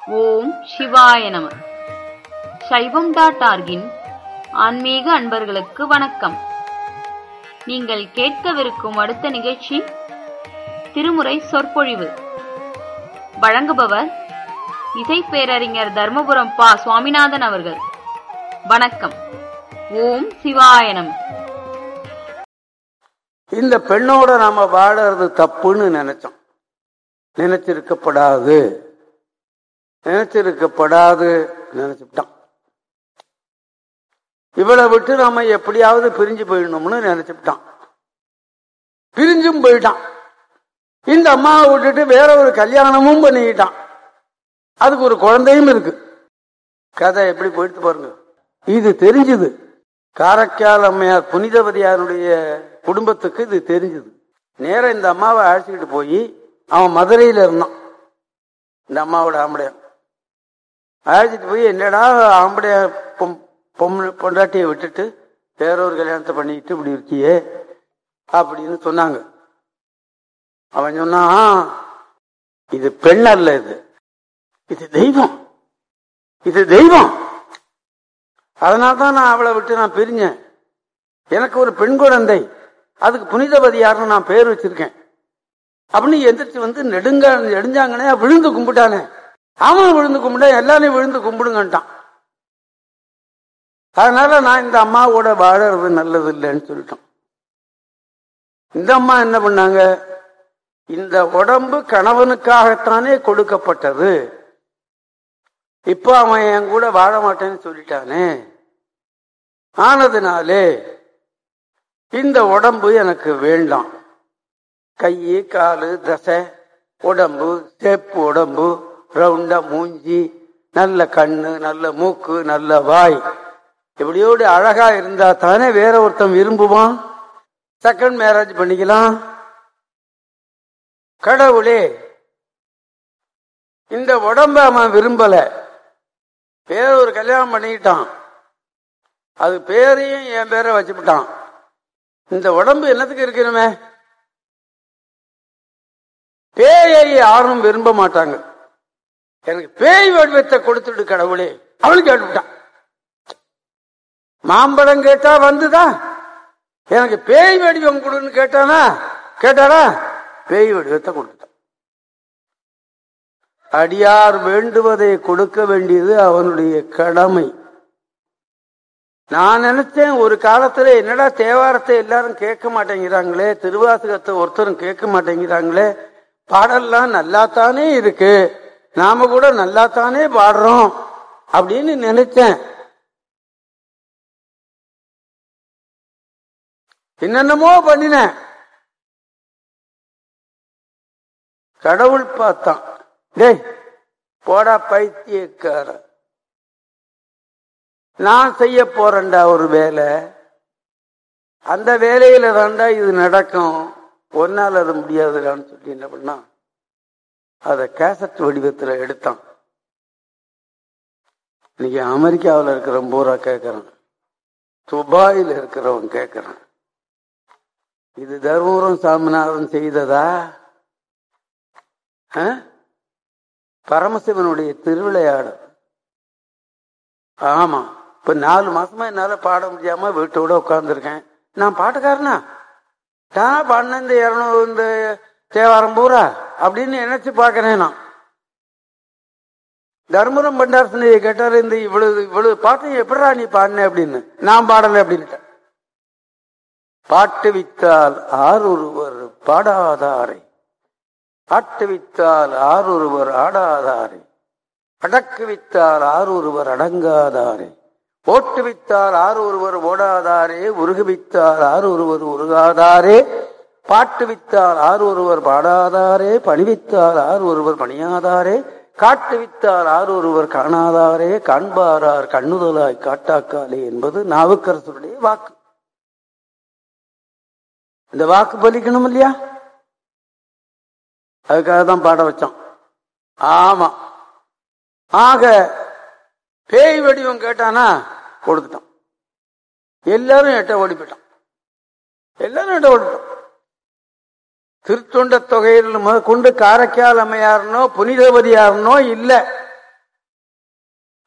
ஓம் சிவாய நம சைவம் டாட் ஆர்கின் ஆன்மீக அன்பர்களுக்கு வணக்கம் நீங்கள் கேட்கவிருக்கும் அடுத்த நிகழ்ச்சி திருமுறை சொற்பொழிவு வழங்குபவர் இசை பேரறிஞர் தர்மபுரம் பா சுவாமிநாதன் அவர்கள் வணக்கம் ஓம் சிவாய நம இந்த பெண்ணோட நாம வாழறது தப்புன்னு நினைச்சோம் நினைச்சிருக்கப்படாது நினைச்சிருக்கப்படாது நினைச்சுட்டான் இவளை விட்டு நாம எப்படியாவது பிரிஞ்சு போயிடணும்னு நினைச்சுட்டான் பிரிஞ்சும் போயிட்டான் இந்த அம்மாவை விட்டுட்டு வேற ஒரு கல்யாணமும் பண்ணிக்கிட்டான் அதுக்கு ஒரு குழந்தையும் இருக்கு கதை எப்படி போயிட்டு பாருங்க இது தெரிஞ்சது காரைக்கால் அம்மையார் புனிதவதியாருடைய குடும்பத்துக்கு இது தெரிஞ்சது நேரம் இந்த அம்மாவை அழைச்சிக்கிட்டு போய் அவன் மதுரையில இருந்தான் இந்த அம்மாவோட ஆம்படையான் அழைச்சிட்டு போய் என்னடா ஆம்படைய பொண்ணு பொண்டாட்டியை விட்டுட்டு வேற ஒரு கல்யாணத்தை பண்ணிக்கிட்டு இப்படி இருக்கியே அப்படின்னு சொன்னாங்க அவன் சொன்னான் இது பெண் அல்ல இது இது தெய்வம் இது தெய்வம் அதனால தான் நான் அவளை விட்டு நான் பிரிஞ்சேன் எனக்கு ஒரு பெண் குழந்தை அதுக்கு புனிதவதியார்னு நான் பேர் வச்சிருக்கேன் அப்படின்னு எந்திரிச்சு வந்து நெடுங்க நெடுஞ்சாங்கனே விழுந்து கும்பிட்டானே அவன் விழுந்து கும்பிட்டா எல்லாரையும் விழுந்து கும்பிடுங்கன்ட்டான் அதனால நான் இந்த அம்மாவோட வாழறது நல்லது இல்லைன்னு சொல்லிட்டோம் இந்த அம்மா என்ன பண்ணாங்க இந்த உடம்பு கணவனுக்காகத்தானே கொடுக்கப்பட்டது இப்ப அவன் என் கூட வாழ மாட்டேன்னு சொல்லிட்டானே ஆனதுனாலே இந்த உடம்பு எனக்கு வேண்டாம் கை காலு தசை உடம்பு சேப்பு உடம்பு ரவுண்டா மூஞ்சி நல்ல கண்ணு நல்ல மூக்கு நல்ல வாய் எப்படியோடு அழகா இருந்தா தானே வேற ஒருத்தன் விரும்புவான் செகண்ட் மேரேஜ் பண்ணிக்கலாம் கடவுளே இந்த உடம்ப அவன் விரும்பல வேற ஒரு கல்யாணம் பண்ணிக்கிட்டான் அது பேரையும் என் பேரை வச்சுவிட்டான் இந்த உடம்பு என்னத்துக்கு இருக்கணுமே பேயை யாரும் விரும்ப மாட்டாங்க எனக்கு பேய் வடிவத்தை கொடுத்துட்டு கடவுளே அவளுக்கு கேட்டுவிட்டான் மாம்பழம் கேட்டா வந்துதா எனக்கு பேய் வடிவம் கொடுன்னு கேட்டானா கேட்டாரா பேய் வடிவத்தை கொடுத்துட்டான் அடியார் வேண்டுவதை கொடுக்க வேண்டியது அவனுடைய கடமை நான் நினைச்சேன் ஒரு காலத்துல என்னடா தேவாரத்தை எல்லாரும் கேட்க மாட்டேங்கிறாங்களே திருவாசகத்தை ஒருத்தரும் கேட்க மாட்டேங்கிறாங்களே பாடல்லாம் நல்லாத்தானே இருக்கு நாம கூட நல்லாத்தானே பாடுறோம் அப்படின்னு நினைச்சேன் என்னென்னமோ பண்ணினேன் கடவுள் பார்த்தான் டேய் போடா பைத்தியக்கார நான் செய்ய போறேன்டா ஒரு வேலை அந்த வேலையில தாண்டா இது நடக்கும் ஒன்னால் அது முடியாதுடான்னு சொல்லி என்ன பண்ணா அத கேசட் வடிவத்துல எடுத்தான் இன்னைக்கு அமெரிக்காவில் இருக்கிறவன் பூரா கேட்கறான் துபாயில் இருக்கிறவன் கேட்கறான் இது தர்மபுரம் சாமிநாதன் செய்ததா பரமசிவனுடைய திருவிளையாடல் ஆமா இப்ப நாலு மாசமா என்னால பாட முடியாம வீட்டோட உட்கார்ந்துருக்கேன் நான் பாட்டுக்காரனா நான் பாடின இந்த இருநூறு இந்த தேவாரம் பூரா அப்படின்னு நினைச்சு பாக்குறேன் நான் தர்மபுரம் பண்டாரசனையை கேட்டாரு இந்த இவ்வளவு இவ்வளவு பாட்டு எப்படா நீ பாடின அப்படின்னு நான் பாடல அப்படின்ட்டேன் பாட்டு வித்தால் ஆரொருவர் பாடாதாரை ஆட்டு வித்தால் ஆரொருவர் ஆடாதாரை அடக்கு வித்தால் ஆரொருவர் அடங்காதாரே ஓட்டு வித்தால் ஆறு ஒருவர் ஓடாதாரே உருகுவித்தால் ஆறு ஒருவர் உருகாதாரே பாட்டு வித்தால் ஆறு ஒருவர் பாடாதாரே பணிவித்தால் ஆறு ஒருவர் பணியாதாரே காட்டு வித்தால் ஆறு ஒருவர் காணாதாரே காண்பாரார் கண்ணுதலாய் காட்டாக்காலே என்பது நாவுக்கரசருடைய வாக்கு இந்த வாக்கு பலிக்கணும் இல்லையா அதுக்காக தான் பாட வச்சான் ஆமா ஆக பேய் வடிவம் கேட்டானா கொடுத்துட்டான் எல்லாரும் எட்ட ஓடி போயிட்டான் எல்லாரும் எட்ட ஓடிட்டான் திருத்தொண்ட தொகையில் கொண்டு காரைக்கால் அம்மையார்னோ புனிதவதியார்னோ இல்ல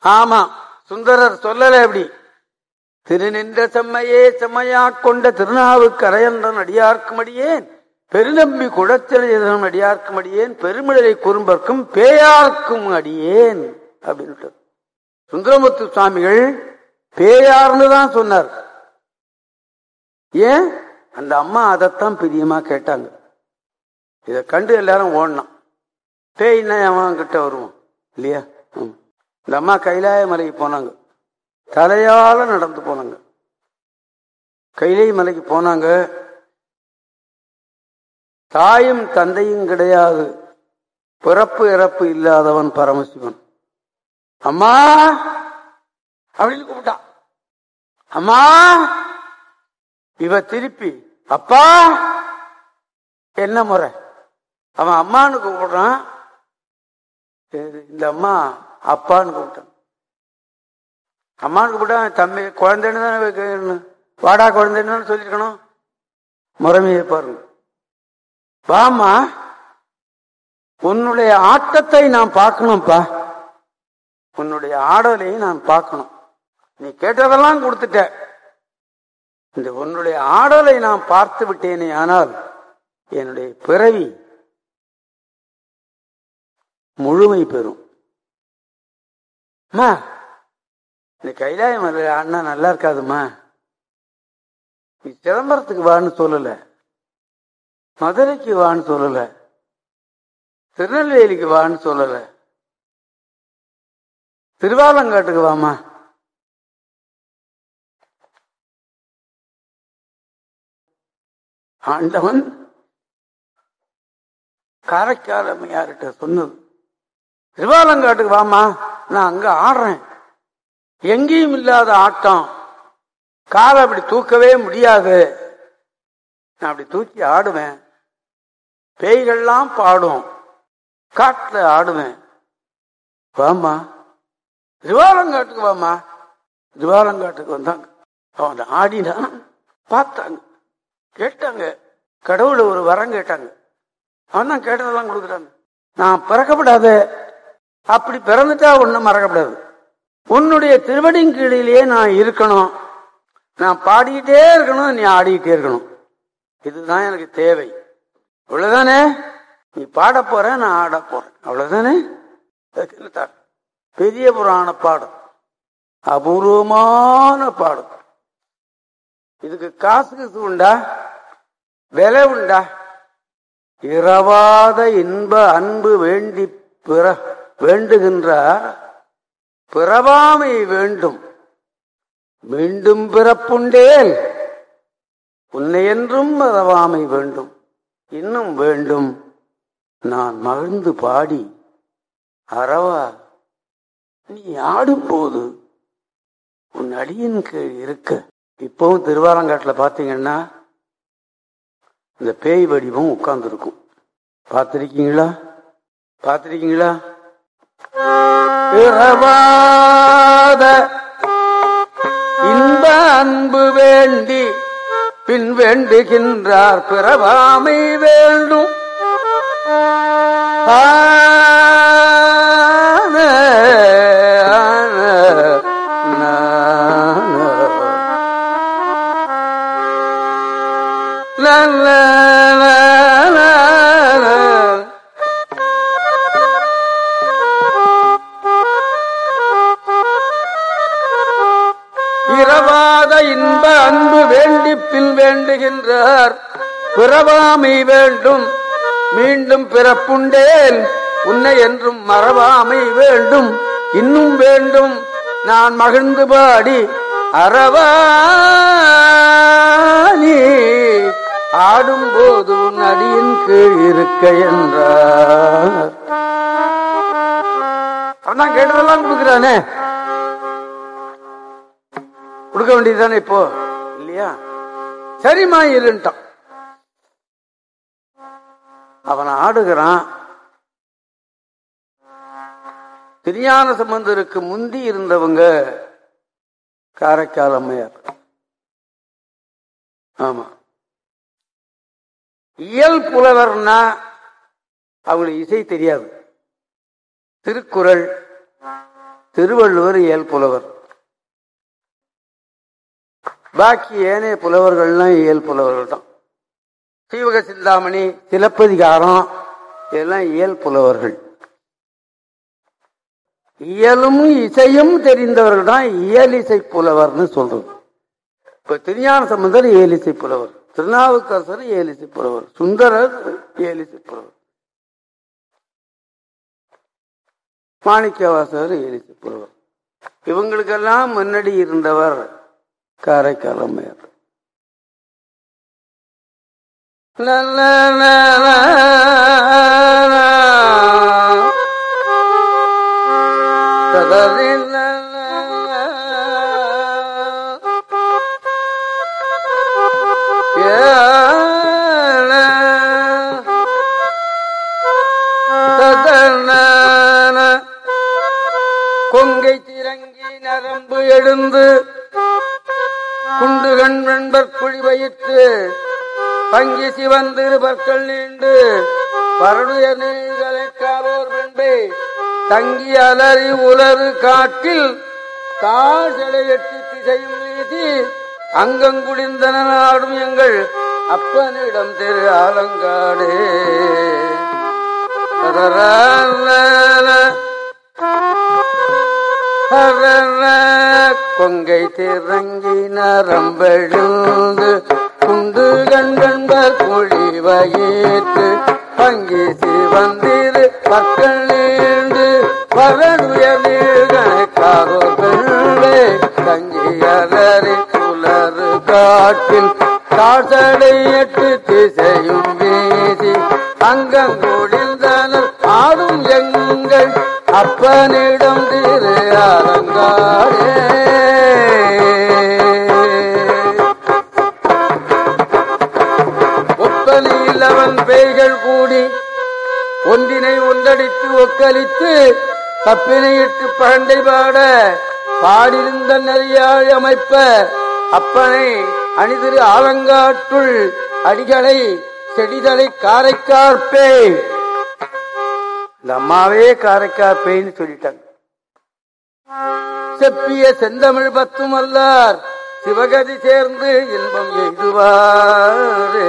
ஆமா சுந்தரர் சொல்லல எப்படி திருநின்ற செம்மையே செம்மையா கொண்ட திருநாவுக்கு அரையன்றன் அடியார்க்கும் அடியேன் பெருநம்பி குடத்தில் எதிரும் அடியார்க்கும் அடியேன் பெருமிழலை குறும்பர்க்கும் பேயார்க்கும் அடியேன் அப்படின்ட்டு சுந்தரமுத்து சுவாமிகள் பேயார்னு தான் சொன்னார் ஏன் அந்த அம்மா அதைத்தான் பிரியமா கேட்டாங்க இதை கண்டு எல்லாரும் ஓடணும் பேய்னா அவன் கிட்ட வருவோம் இல்லையா ம். இந்த அம்மா கைலாய மலைக்கு போனாங்க தலையால நடந்து போனாங்க கைலை மலைக்கு போனாங்க தாயும் தந்தையும் கிடையாது பிறப்பு இறப்பு இல்லாதவன் பரமசிவன் அம்மா அப்படின்னு கூப்பிட்டான் அம்மா இவ திருப்பி அப்பா என்ன முறை அவன் அம்மான்னு கூப்பிடுறான் சரி, இந்த அம்மா அப்பான்னு கூப்பிட்டான் அம்மான்னு கூப்பிட்டா தம்பி குழந்தைன்னு தானே வைக்கணும் வாடா குழந்தைன்னு சொல்லிருக்கணும் முறைமையை பாருங்க வாமா உன்னுடைய ஆட்டத்தை நான் பார்க்கணும்ப்பா உன்னுடைய ஆடலை நான் பார்க்கணும் நீ கேட்டதெல்லாம் கொடுத்துட்ட இந்த உன்னுடைய ஆடலை நான் பார்த்து விட்டேனே ஆனால் என்னுடைய பிறவி முழுமை பெறும் அம்மா இந்த கைலாய மலை அண்ணா நல்லா இருக்காதும்மா நீ சிதம்பரத்துக்கு வான்னு சொல்லல மதுரைக்கு வான்னு சொல்லல திருநெல்வேலிக்கு வான்னு சொல்லல திருவாலங்காட்டுக்கு வாமா ஆண்டவன் காரைக்கால் அம்மையார்கிட்ட சொன்னது திருவாலங்காட்டுக்கு வாமா நான் அங்க ஆடுறேன் எங்கேயும் இல்லாத ஆட்டம் காலை அப்படி தூக்கவே முடியாது நான் அப்படி தூக்கி ஆடுவேன் பேய்கள்லாம் பாடும் காட்டுல ஆடுவேன் வாமா திருவாலங்காட்டுக்கு வாமா திருவாலங்காட்டுக்கு வந்தாங்க அவன் ஆடினான் பார்த்தாங்க கேட்டாங்க கடவுளை ஒரு வரம் கேட்டாங்க அவன் தான் கேட்டதெல்லாம் கொடுக்குறாங்க நான் பிறக்கப்படாத அப்படி பிறந்துட்டா ஒண்ணும் மறக்கப்படாது உன்னுடைய திருவடியின் கீழிலேயே நான் இருக்கணும் நான் பாடிக்கிட்டே இருக்கணும் நீ ஆடிக்கிட்டே இருக்கணும் இதுதான் எனக்கு தேவை அவ்வளவுதானே நீ பாட போற நான் ஆட போறேன் அவ்வளவுதானே அதுக்கு என்ன தர? பெரிய புராண பாடம் அபூர்வமான பாடம் இதுக்கு காசு கீசு உண்டா விலை உண்டா இரவாத இன்ப அன்பு வேண்டி பிற வேண்டுகின்றார் பிறவாமை வேண்டும் மீண்டும் பிறப்புண்டேல் உன்னை என்றும் மறவாமை வேண்டும் இன்னும் வேண்டும் நான் மகிழ்ந்து பாடி அறவா நீ ஆடும்போது உன் அடியின் கீழ் இருக்க இப்பவும் திருவாலங்காட்டுல பாத்தீங்கன்னா இந்த பேய் வடிவம் உட்கார்ந்து இருக்கும் பார்த்திருக்கீங்களா பார்த்திருக்கீங்களா பிறவாத இன்ப அன்பு வேண்டி பின் வேண்டுகின்றார் பிறவாமை வேண்டும் ஆன, ஆன, நான. லா, லா, லா, லா, லா. இரவாத இன்ப அன்பு வேண்டி பின் வேண்டுகின்றார் பிறவாமை வேண்டும் மீண்டும் பிறப்புண்டேன் உன்னை என்றும் மறவாமை வேண்டும் இன்னும் வேண்டும் நான் மகிழ்ந்து பாடி அறவாணி ஆடும்போது உன் அடியின் கீழ் இருக்க என்றார் அவன் கேட்டதெல்லாம் கொடுக்கிறானே கொடுக்க வேண்டியதுதானே இப்போ இல்லையா சரிம்மா இருன்ட்டான் அவன் ஆடுகிறான் திருஞான சம்பந்தருக்கு முந்தி இருந்தவங்க காரைக்கால் அம்மையார் ஆமா இயல் புலவர்னா அவங்களுக்கு இசை தெரியாது திருக்குறள் திருவள்ளுவர் இயல் புலவர் பாக்கி ஏனைய புலவர்கள்லாம் இயல் புலவர்கள் தான் சீவக சிந்தாமணி சிலப்பதிகாரம் இதெல்லாம் இயல் புலவர்கள் இயலும் இசையும் தெரிந்தவர்கள் தான் இயலிசை புலவர்னு சொல்றது இப்ப திருஞான சம்பந்தர் இயலிசை புலவர் திருநாவுக்கரசர் இயலிசை புலவர் சுந்தரர் இயலிசை புலவர் மாணிக்கவாசகர் இயலிசை புலவர் இவங்களுக்கெல்லாம் முன்னாடி இருந்தவர் காரைக்கால் அம்மையார் கொங்கை திறங்கி நரம்பு எழுந்து குண்டுகண் நண்பர் குழி வயிற்று பங்கி சிவந்திரு பற்கள் நீண்டு பரடுய நீர்களை காவோர் வெண்பை தங்கி அலறி உலறு காட்டில் தாழ்சடை எட்டு திசையும் வீசி அங்கங்குடிந்தன நாடும் எங்கள் அப்பனிடம் திரு ஆலங்காடே கொங்கை திறங்கி நரம்பெழுந்து குண்டு கண்பர் குழி வயிற்று பங்கி சிவந்திரு பற்கள் நீண்டு பரடுய நீழ்கணக்காகே தங்கி அலறி புலரு காட்டில் தாழ்சடை எட்டு திசையும் வீசி அங்கங்கூடிந்தனர் ஆடும் எங்கள் அப்பனிடம் திரு அலங்காடே ஒப்பலில் அவன் பேய்கள் கூடி ஒன்றினை ஒன்றடித்து ஒக்கலித்து தப்பினையிட்டு பகண்டை பாட பாடிருந்த நெறியாழ் அமைப்ப அப்பனை அணிதிரு ஆலங்காட்டுள் அடிகளை செடிதலை காரைக்கார்பே இந்த அம்மாவே காரைக்கார்பேன்னு சொல்லிட்டாங்க செப்பிய செந்தமிழ் பத்தும் அல்லார் சிவகதி சேர்ந்து இன்பம் எய்துவாரே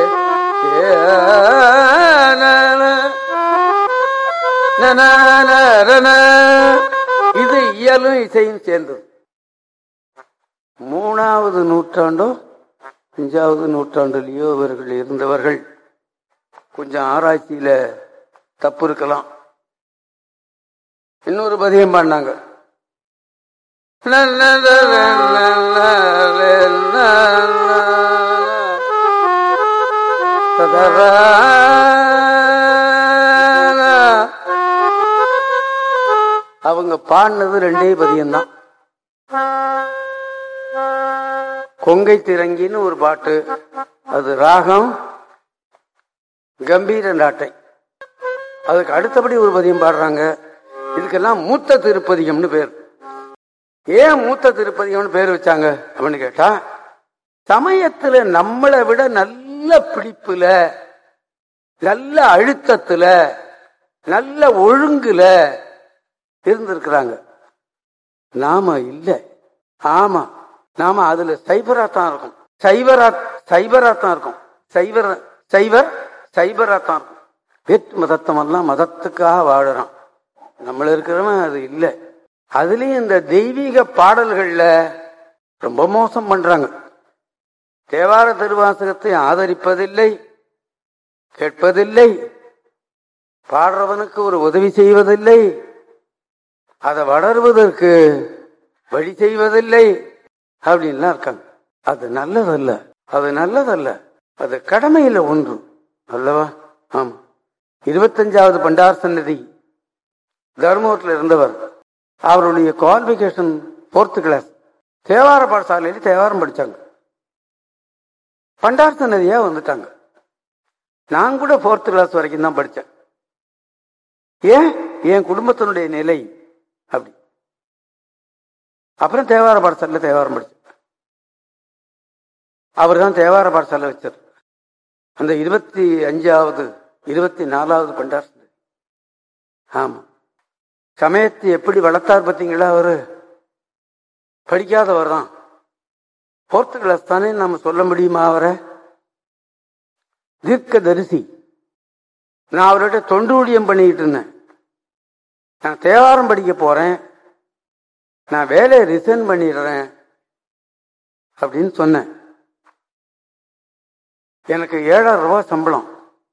இது இயலும் இசையும் சேர்ந்தது மூணாவது நூற்றாண்டோ அஞ்சாவது நூற்றாண்டுலயோ இவர்கள் இருந்தவர்கள் கொஞ்சம் ஆராய்ச்சியில தப்பு இருக்கலாம் இன்னொரு பதியம் பண்ணாங்க அவங்க பாடினது ரெண்டே பதியம்தான் கொங்கை திரங்கின்னு ஒரு பாட்டு அது ராகம் கம்பீர நாட்டை அதுக்கு அடுத்தபடி ஒரு பதியம் பாடுறாங்க இதுக்கெல்லாம் மூத்த திருப்பதிகம்னு பேர் ஏன் மூத்த திருப்பதிகம்னு பேர் வச்சாங்க அப்படின்னு கேட்டா சமயத்துல நம்மளை விட நல்ல பிடிப்புல நல்ல அழுத்தத்துல நல்ல ஒழுங்குல இருந்திருக்கிறாங்க நாம இல்ல ஆமா நாம அதுல சைபரா தான் இருக்கும் சைவரா சைபரா தான் இருக்கும் சைவர் சைவர் சைபரா தான் இருக்கும் வேற்று மதத்தம் எல்லாம் மதத்துக்காக வாழறான் நம்மள இருக்கிறவன் அது இல்லை அதுலயும் இந்த தெய்வீக பாடல்கள்ல ரொம்ப மோசம் பண்றாங்க தேவார திருவாசகத்தை ஆதரிப்பதில்லை கேட்பதில்லை பாடுறவனுக்கு ஒரு உதவி செய்வதில்லை அதை வளர்வதற்கு வழி செய்வதில்லை அப்படின்லாம் இருக்காங்க அது நல்லதல்ல அது நல்லதல்ல அது கடமையில ஒன்று அல்லவா ஆமா இருபத்தஞ்சாவது பண்டார் சன்னதி தர்மபுரத்தில் இருந்தவர் அவருடைய குவாலிபிகேஷன் போர்த்து கிளாஸ் தேவார பாடசாலையில் தேவாரம் படிச்சாங்க பண்டார் சன்னதியா வந்துட்டாங்க நான் கூட போர்த்து கிளாஸ் வரைக்கும் தான் படித்தேன் ஏன் என் குடும்பத்தினுடைய நிலை அப்படி அப்புறம் தேவார பாடசாலையில் தேவாரம் படித்தேன் அவர் தான் தேவார பாடசாலை வச்சார் அந்த இருபத்தி அஞ்சாவது இருபத்தி நாலாவது பண்டார் சன்னதி ஆமா சமயத்தை எப்படி வளர்த்தார் பார்த்தீங்களா அவரு படிக்காதவர் தான் போர்த்து கிளாஸ் தானே நம்ம சொல்ல முடியுமா அவரை தீர்க்க தரிசி நான் அவர்கிட்ட தொண்டு ஊழியம் பண்ணிக்கிட்டு இருந்தேன் நான் தேவாரம் படிக்க போறேன் நான் வேலையை ரிசைன் பண்ணிடுறேன் அப்படின்னு சொன்னேன் எனக்கு ஏழாயிரம் ரூபாய் சம்பளம்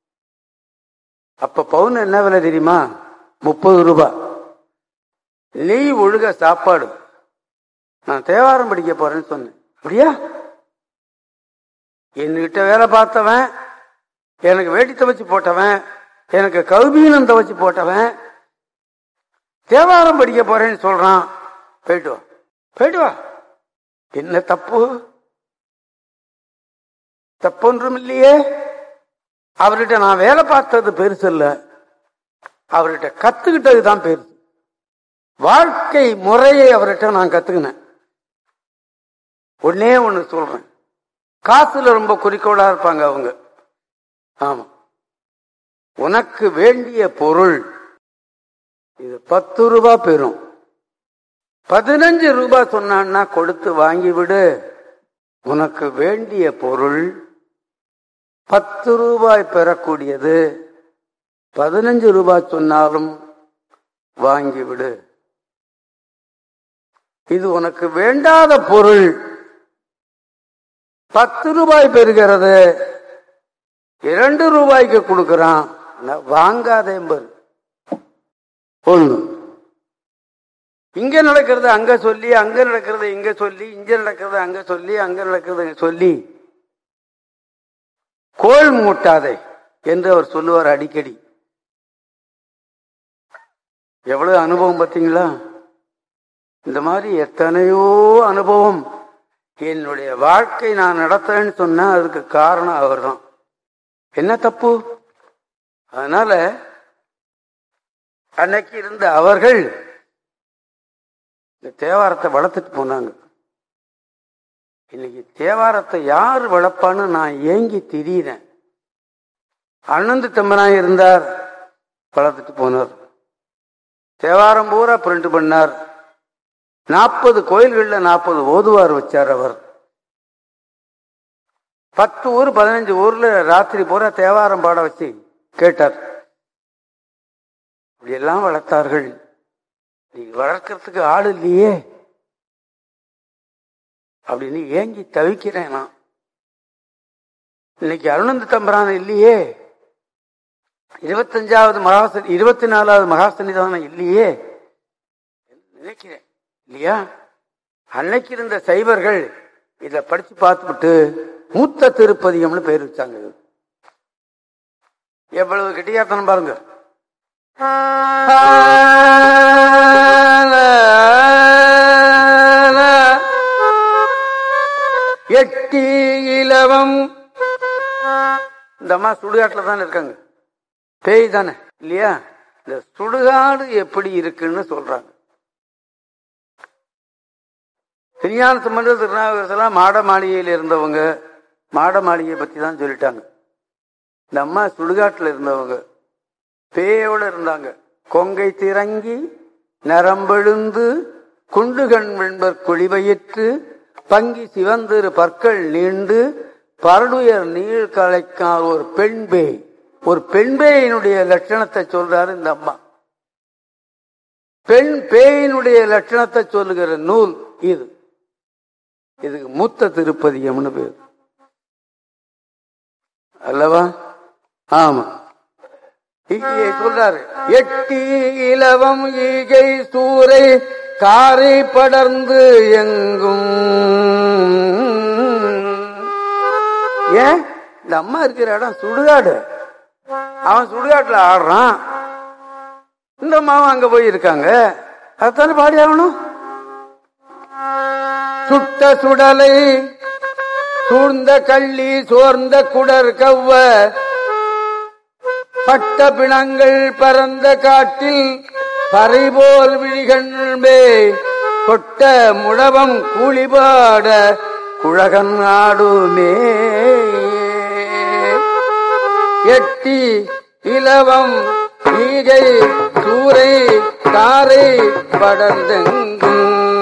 அப்ப பவுன் என்ன விலை தெரியுமா முப்பது ரூபாய் நெய் ஒழுக சாப்பாடு நான் தேவாரம் படிக்க போறேன்னு சொன்னேன் அப்படியா என்கிட்ட வேலை பார்த்தவன் எனக்கு வேட்டி துவைச்சு போட்டவன் எனக்கு கௌபீனம் துவைச்சு போட்டவன் தேவாரம் படிக்க போறேன்னு சொல்றான் போயிட்டு வா போயிட்டு வா என்ன தப்பு தப்பொன்றும் இல்லையே அவர்கிட்ட நான் வேலை பார்த்தது பெருசு இல்ல அவர்கிட்ட கத்துக்கிட்டது தான் பெருசு வாழ்க்கை முறையை அவர்கிட்ட நான் கத்துக்கினேன் ஒன்னே ஒண்ணு சொல்றேன் காசுல ரொம்ப குறிக்கோளா இருப்பாங்க அவங்க ஆமா உனக்கு வேண்டிய பொருள் இது பத்து ரூபாய் பெறும் பதினஞ்சு ரூபாய் சொன்னான்னா கொடுத்து வாங்கி விடு உனக்கு வேண்டிய பொருள் பத்து ரூபாய் பெறக்கூடியது பதினஞ்சு ரூபாய் சொன்னாலும் வாங்கிவிடு இது உனக்கு வேண்டாத பொருள் பத்து ரூபாய் பெறுகிறது இரண்டு ரூபாய்க்கு கொடுக்கறான் நான் வாங்காதே பாரு ஒண்ணு இங்க நடக்கிறது அங்க சொல்லி அங்க நடக்கிறது இங்க சொல்லி இங்க நடக்கிறது அங்க சொல்லி அங்க நடக்கிறது இங்க சொல்லி கோள் மூட்டாதே என்று அவர் சொல்லுவார் அடிக்கடி எவ்வளவு அனுபவம் பார்த்தீங்களா இந்த மாதிரி எத்தனையோ அனுபவம் என்னுடைய வாழ்க்கை நான் நடத்துறேன்னு சொன்னா அதுக்கு காரணம் அவர்தான் என்ன தப்பு அதனால அன்னைக்கு இருந்த அவர்கள் இந்த தேவாரத்தை வளர்த்துட்டு போனாங்க இன்னைக்கு தேவாரத்தை யார் வளர்ப்பான்னு நான் ஏங்கி திரியிறேன் அண்ணந்து தம்பனாய் இருந்தார் வளர்த்துட்டு போனார் தேவாரம் பூரா பிரிண்ட் பண்ணார் நாற்பது கோயில்கள்ல நாற்பது ஓதுவார் வச்சார் அவர் பத்து ஊர் பதினஞ்சு ஊர்ல ராத்திரி பூரா தேவாரம் பாட வச்சு கேட்டார் இப்படியெல்லாம் வளர்த்தார்கள் நீ வளர்க்கறதுக்கு ஆள் இல்லையே அப்படின்னு ஏங்கி தவிக்கிறேன் நான் இன்னைக்கு அருணந்த தம்பரான இல்லையே இருபத்தஞ்சாவது மகாசனி இருபத்தி நாலாவது மகாசனிதானம் இல்லையே நினைக்கிறேன் இல்லையா அன்னைக்கு இருந்த சைவர்கள் இத படிச்சு பார்த்துவிட்டு மூத்த திருப்பதிகம்னு பேர் வச்சாங்க எவ்வளவு கெட்டியாத்தனம் பாருங்க எட்டி இலவம் இந்த அம்மா சுடுகாட்டுல தானே இருக்காங்க பேய் தானே இல்லையா இந்த சுடுகாடு எப்படி இருக்குன்னு சொல்றாங்க திருஞான சம்பந்த திருநாவுக்கரசெல்லாம் மாட மாளிகையில் இருந்தவங்க மாட மாளிகையை பத்தி தான் சொல்லிட்டாங்க இந்த அம்மா சுடுகாட்டுல இருந்தவங்க பேயோட இருந்தாங்க கொங்கை திறங்கி நரம்பெழுந்து குண்டுகண் வெண்பர் குழிவையிற்று பங்கி சிவந்திரு பற்கள் நீண்டு பரடுயர் நீள் கலைக்கார் ஒரு பெண் பேய் ஒரு பெண் பேயினுடைய லட்சணத்தை சொல்றாரு இந்த அம்மா பெண் பேயினுடைய லட்சணத்தை சொல்லுகிற நூல் இது இதுக்கு மூத்த திருப்பதியம்னு பேர் அல்லவா ஆமா இங்கே சொல்றாரு எட்டி இலவம் ஈகை சூறை காரை படர்ந்து எங்கும் ஏன் இந்த அம்மா இருக்கிற இடம் சுடுகாடு அவன் சுடுகாட்டுல ஆடுறான் இந்த அம்மாவும் அங்க போய் இருக்காங்க அதுதானே பாடி ஆகணும் சுட்ட சுடலை சூழ்ந்த கள்ளி சோர்ந்த குடர் கவ்வ பட்ட பிணங்கள் பரந்த காட்டில் பறைபோல் விழிகண்பே கொட்ட முழவம் கூலிபாட குழகன் ஆடுமே எட்டி இலவம் ஈகை சூரை காரை படர்ந்தெங்கும்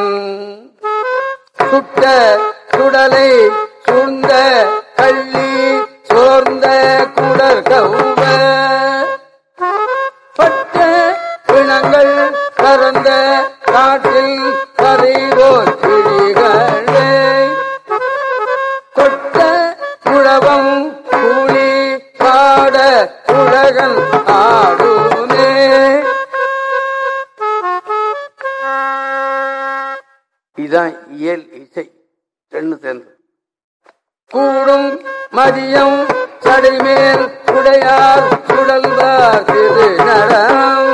சுட்ட சுடலை சூழ்ந்த கள்ளி சோர்ந்த குடர் கௌவ பட்ட பிணங்கள் பரந்த காட்டில் கரைவோர் கிளிகளே கொட்ட குழவம் கூலி பாட உலகன் ஆடுமே இதுதான் இயல் இசை ரெண்டு சேர்ந்து கூடும் மதியம் சடைமேல் உடையார் சுழல்வார் திரு நடம்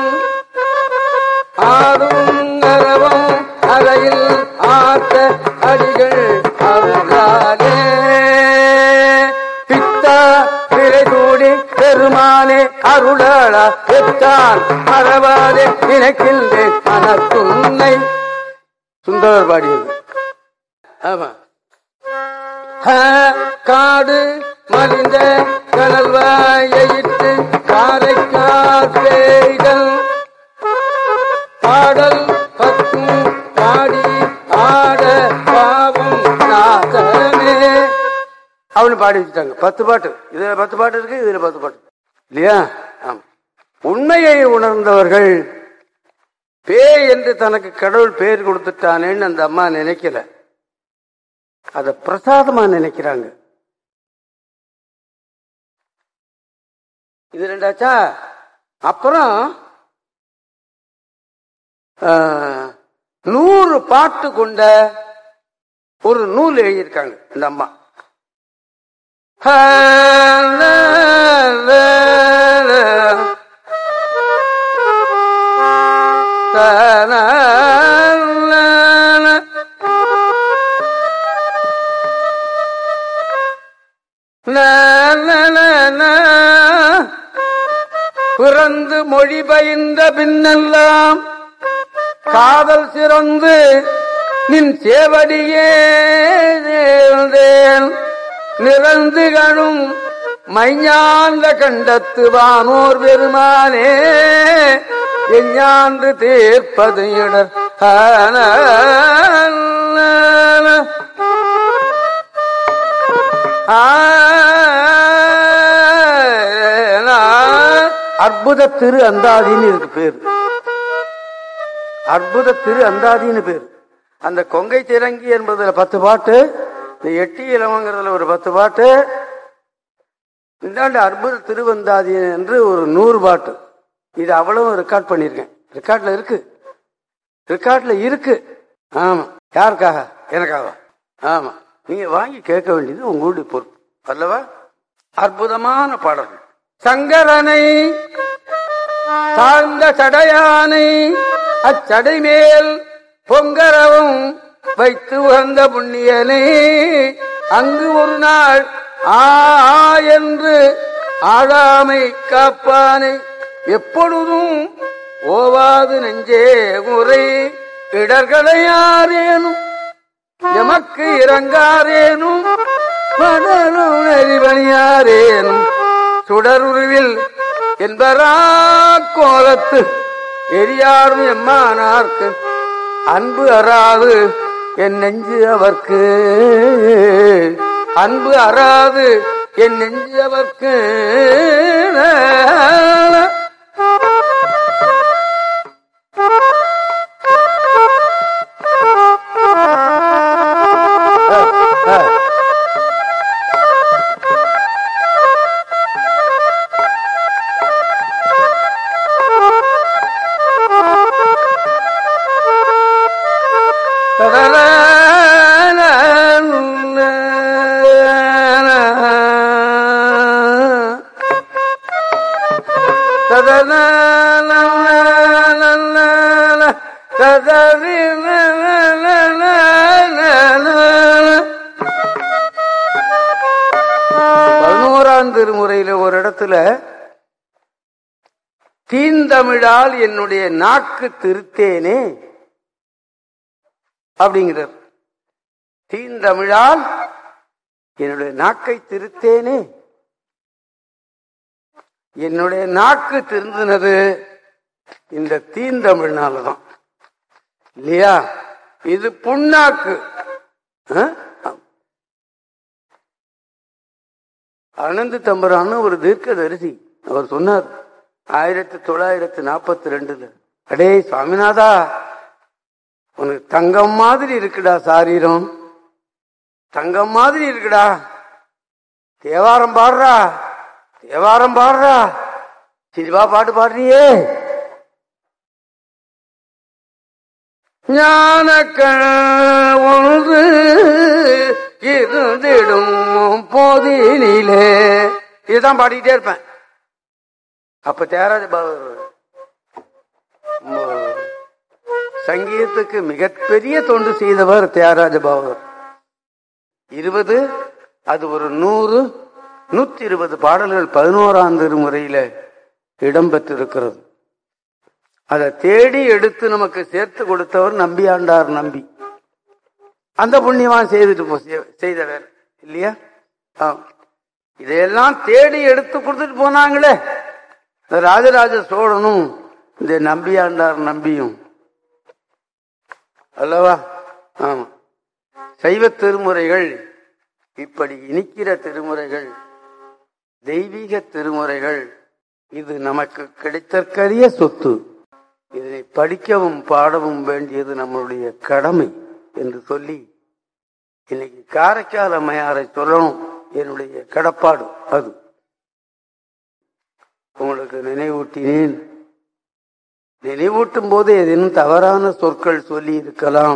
ஆடும் அரவம் அறையில் ஆத்த அடிகள் அருளாலே பித்தா பிறை கூடி பெருமானே அருளாளா பெற்றான் மறவாதே நினைக்கின்றேன் மனத்துன்னை சுந்தரர் பாடியது ஆமா ஹ, காடு மலிந்த கனல்வாயிட்டு காரைக்காத்தேய்கள் பாடல் பத்தும் பாடி ஆட பாவம் நாசமே அவனு பாடி வச்சுட்டாங்க பத்து பாட்டு இதுல பத்து பாட்டு இருக்கு இதுல பத்து பாட்டு இல்லையா ஆமா உண்மையை உணர்ந்தவர்கள் பேய் என்று தனக்கு கடவுள் பேர் கொடுத்துட்டானேன்னு அந்த அம்மா நினைக்கல அத பிரசாதமா நினைக்கிறாங்க இது ரெண்டாச்சா அப்புறம் ஆ, நூறு பாட்டு கொண்ட ஒரு நூல் எழுதியிருக்காங்க இந்த அம்மா பிறந்து மொழி பயின்ற பின்னெல்லாம் காதல் சிறந்து நின் சேவடியே சேர்ந்தேன் நிறந்து கணும் மைஞாந்த கண்டத்து வானோர் பெருமானே எஞ்ஞான்று தீர்ப்பது இடர் ஆன அற்புத திரு அந்தாதின்னு இருக்கு பேரு அற்புத திரு அந்தாதின்னு பேரு அந்த கொங்கை திரங்கி என்பதுல பத்து பாட்டு இந்த எட்டி இளவங்கிறதுல ஒரு பத்து பாட்டு இந்தாண்டு அற்புத திருவந்தாதி என்று ஒரு நூறு பாட்டு இது அவ்வளவு ரெக்கார்ட் பண்ணியிருக்கேன் ரெக்கார்ட்ல இருக்கு ரெக்கார்ட்ல இருக்கு ஆமா யாருக்காக எனக்காக ஆமா நீங்க வாங்கி கேட்க வேண்டியது உங்களுடைய பொறுப்பு அல்லவா அற்புதமான பாடல்கள் சங்கரனை தாழ்ந்த சடையானை அச்சடை மேல் பொங்கரவும் வைத்து உகந்த புண்ணியனை அங்கு ஒரு நாள் ஆ ஆ என்று ஆழாமை காப்பானை எப்பொழுதும் ஓவாது நெஞ்சே முறை இடர்களையாரேனும் எமக்கு இறங்காரேனும் படரும் நெறிபணியாரேனும் சுடருருவில் என்பரா கோலத்து எரியாரும் எம்மானார்க்கு அன்பு அறாது என் நெஞ்சு அவர்க்கு அன்பு அறாது என் நெஞ்சு அவர்க்கு பதினோராம் திருமுறையில ஒரு இடத்துல தீந்தமிழால் என்னுடைய நாக்கு திருத்தேனே அப்படிங்கிறார் தீந்தமிழால் என்னுடைய நாக்கை திருத்தேனே என்னுடைய நாக்கு திருந்தினது இந்த தீந்தமிழ்னாலதான் இல்லையா இது புண்ணாக்கு ஆ? அனந்து தம்பரான்னு ஒரு தீர்க்கதரிசி அவர் சொன்னார் ஆயிரத்தி தொள்ளாயிரத்தி நாற்பத்தி ரெண்டுல அடே சுவாமிநாதா உனக்கு தங்கம் மாதிரி இருக்குடா சாரீரம் தங்கம் மாதிரி இருக்குடா தேவாரம் பாடுறா தேவாரம் பாடுறா சிரிவா பாட்டு பாடுறியே ஞான ஒன்று இருந்திடும் போதினிலே இதுதான் பாடிக்கிட்டே இருப்பேன் அப்ப தியாகராஜ பாபு ம- சங்கீதத்துக்கு மிகப்பெரிய தொண்டு செய்தவர் தியாகராஜ பாபு இருபது அது ஒரு நூறு நூத்தி இருபது பாடல்கள் பதினோராம் திருமுறையில இடம்பெற்றிருக்கிறது அதை தேடி எடுத்து நமக்கு சேர்த்து கொடுத்தவர் நம்பியாண்டார் நம்பி அந்த புண்ணியவான் செய்துட்டு போ செய்- செய்தவர் இல்லையா ஆம். இதையெல்லாம் தேடி எடுத்து கொடுத்துட்டு போனாங்களே இந்த ராஜராஜ சோழனும் இந்த நம்பியாண்டார் நம்பியும் அல்லவா ஆமா சைவ திருமுறைகள் இப்படி இனிக்கிற திருமுறைகள் தெய்வீக திருமுறைகள் இது நமக்கு கிடைத்தற்கரிய சொத்து இதனை படிக்கவும் பாடவும் வேண்டியது நம்மளுடைய கடமை என்று சொல்லி இன்னைக்கு காரைக்கால் அம்மையாரை சொல்லணும் என்னுடைய கடப்பாடு அது உங்களுக்கு நினைவூட்டினேன் நினைவூட்டும் போது ஏதேனும் தவறான சொற்கள் சொல்லி இருக்கலாம்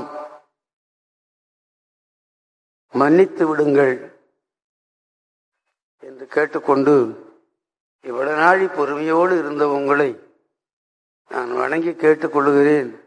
மன்னித்து விடுங்கள் என்று கேட்டுக்கொண்டு இவ்வளவு நாளி பொறுமையோடு இருந்த உங்களை நான் வணங்கி கேட்டுக்கொள்கிறேன்